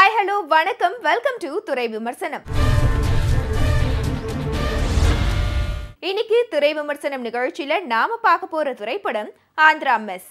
hi hello வணக்கம் welcome to துறை விமர்சனம் இன்னைக்கு துறை விமர்சனம் நிகழ்ச்சியில நாம பார்க்க போற திரைப்படம் ஆந்திரா மெஸ்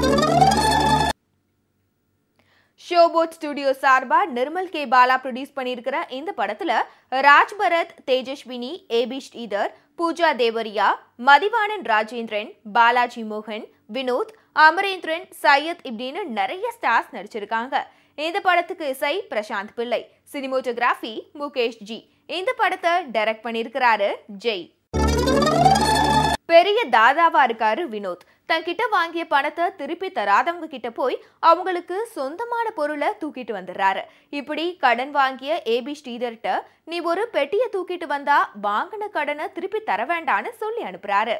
ஷோபோட் ஸ்டுடியோ சார்பா நிர்மல் கே பாலா ப்ரொடியூஸ் பண்ணியிருக்கிற இந்த படத்துல ராஜ் பரத் தேஜஸ்வினி ஏபி ஸ்ரீதர் பூஜா தேவரியா மதிவாணன் ராஜேந்திரன் பாலாஜி மோகன் வினோத் அமரேந்திரன் சையத் இப்படின்னு நிறைய ஸ்டார்ஸ் நடிச்சிருக்காங்க இந்த படத்துக்கு இசை பிரசாந்த் பிள்ளை சினிமோட்டோகிராஃபி முகேஷ் ஜி இந்த படத்தை டைரக்ட் பண்ணியிருக்கிறாரு ஜெய் பெரிய தாதாவா இருக்காரு வினோத் தன்கிட்ட வாங்கிய பணத்தை திருப்பி தராதவங்க கிட்ட போய் அவங்களுக்கு சொந்தமான பொருளை தூக்கிட்டு வந்துடுறாரு இப்படி கடன் வாங்கிய ஏபி ஸ்ரீதர்கிட்ட நீ ஒரு பெட்டியை தூக்கிட்டு வந்தா வாங்கின கடனை திருப்பி தர வேண்டான்னு சொல்லி அனுப்புறாரு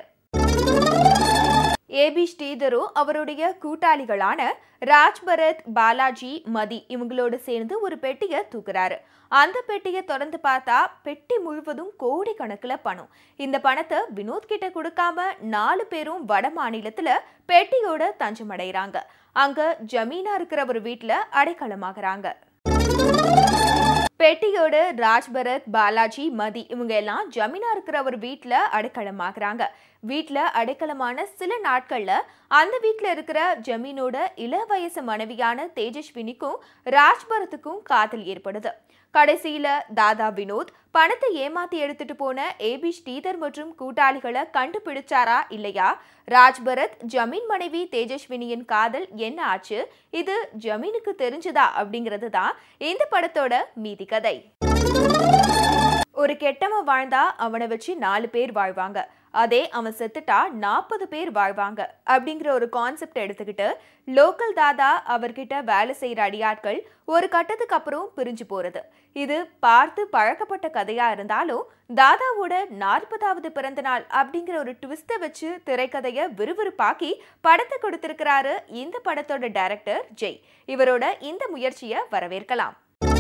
ஏபி ஸ்ரீதரும் அவருடைய கூட்டாளிகளான ராஜ்பரத் பாலாஜி மதி இவங்களோட சேர்ந்து ஒரு பெட்டியை தூக்குறாரு அந்த பெட்டியை திறந்து பார்த்தா பெட்டி முழுவதும் கோடி கணக்குல பணம் இந்த பணத்தை வினோத் கிட்ட கொடுக்காம நாலு பேரும் வட மாநிலத்துல பெட்டியோட தஞ்சமடைகிறாங்க அங்க ஜமீனா இருக்கிற ஒரு வீட்டுல அடைக்கலமாகறாங்க பெட்டியோட ராஜ்பரத் பாலாஜி மதி இவங்க எல்லாம் ஜமீனா இருக்கிற ஒரு வீட்டுல அடைக்கலமாகறாங்க வீட்டுல அடைக்கலமான சில நாட்கள்ல அந்த வீட்டுல இருக்கிற ஜமீனோட இள வயசு மனைவியான தேஜஸ்வினிக்கும் ராஜ்பரத்துக்கும் காதல் ஏற்படுது கடைசியில தாதா வினோத் பணத்தை ஏமாத்தி எடுத்துட்டு போன ஏபி ஸ்ரீதர் மற்றும் கூட்டாளிகளை கண்டுபிடிச்சாரா இல்லையா ராஜ்பரத் ஜமீன் மனைவி தேஜஸ்வினியின் காதல் என்ன ஆச்சு இது ஜமீனுக்கு தெரிஞ்சுதா அப்படிங்கிறது தான் இந்த படத்தோட மீதி கதை ஒரு கெட்டவன் வாழ்ந்தா அவனை வச்சு நாலு பேர் வாழ்வாங்க அதே அவன் செத்துட்டா நாற்பது பேர் வாழ்வாங்க அப்படிங்கிற ஒரு கான்செப்ட் எடுத்துக்கிட்டு லோக்கல் தாதா அவர்கிட்ட வேலை செய்யற அடியாட்கள் ஒரு கட்டத்துக்கு அப்புறம் பிரிஞ்சு போறது இது பார்த்து பழக்கப்பட்ட கதையா இருந்தாலும் தாதாவோட நாற்பதாவது பிறந்த நாள் அப்படிங்கிற ஒரு ட்விஸ்ட்டை வச்சு திரைக்கதையை விறுவிறுப்பாக்கி படத்தை கொடுத்திருக்கிறாரு இந்த படத்தோட டைரக்டர் ஜெய் இவரோட இந்த முயற்சியை வரவேற்கலாம்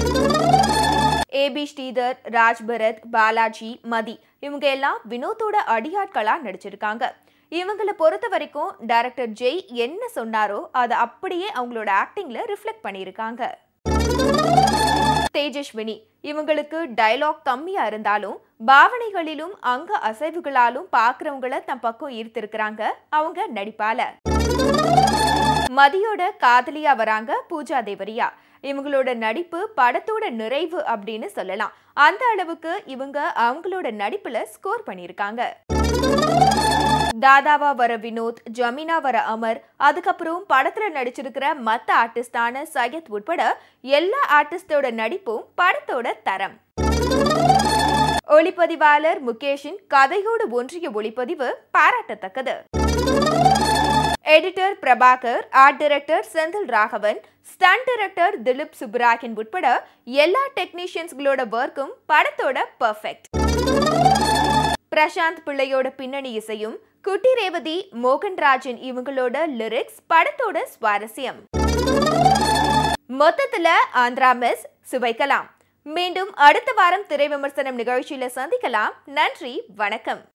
ஏபி ஸ்ரீதர் ராஜ்பரத் பாலாஜி மதி இவங்க எல்லாம் வினோத்தோட அடியாட்களா நடிச்சிருக்காங்க இவங்களை பொறுத்த வரைக்கும் டைரக்டர் ஜெய் என்ன சொன்னாரோ அதை அப்படியே அவங்களோட ஆக்டிங்ல ரிஃப்ளெக்ட் பண்ணியிருக்காங்க தேஜஸ்வினி இவங்களுக்கு டயலாக் கம்மியா இருந்தாலும் பாவனைகளிலும் அங்க அசைவுகளாலும் பாக்குறவங்கள தம் பக்கம் ஈர்த்திருக்கிறாங்க அவங்க நடிப்பால மதியோட காதலியா வராங்க பூஜா தேவரியா இவங்களோட நடிப்பு படத்தோட நிறைவு அப்படின்னு சொல்லலாம் அந்த அளவுக்கு இவங்க அவங்களோட நடிப்புல ஸ்கோர் பண்ணியிருக்காங்க தாதாவா வர வினோத் ஜமீனா வர அமர் அதுக்கப்புறம் படத்துல நடிச்சிருக்கிற மத்த ஆர்டிஸ்டான சையத் உட்பட எல்லா ஆர்டிஸ்டோட நடிப்பும் படத்தோட தரம் ஒளிப்பதிவாளர் முகேஷின் கதையோடு ஒன்றிய ஒளிப்பதிவு பாராட்டத்தக்கது editor Prabhakar art director Senthil Raghavan stunt director Dileep சுப்ராகின் உட்பட எல்லா டெக்னீஷியன்ஸ்களோட ஒர்க்கும் படத்தோட பர்ஃபெக்ட் பிரசாந்த் பிள்ளையோட பின்னணி இசையும் குட்டி ரேவதி மோகன்ராஜன் இவங்களோட லிரிக்ஸ் படத்தோட சுவாரஸ்யம் மொத்தத்துல ஆந்திரா மெஸ் சுவைக்கலாம் மீண்டும் அடுத்த வாரம் திரை விமர்சனம் நிகழ்ச்சியில சந்திக்கலாம் நன்றி வணக்கம்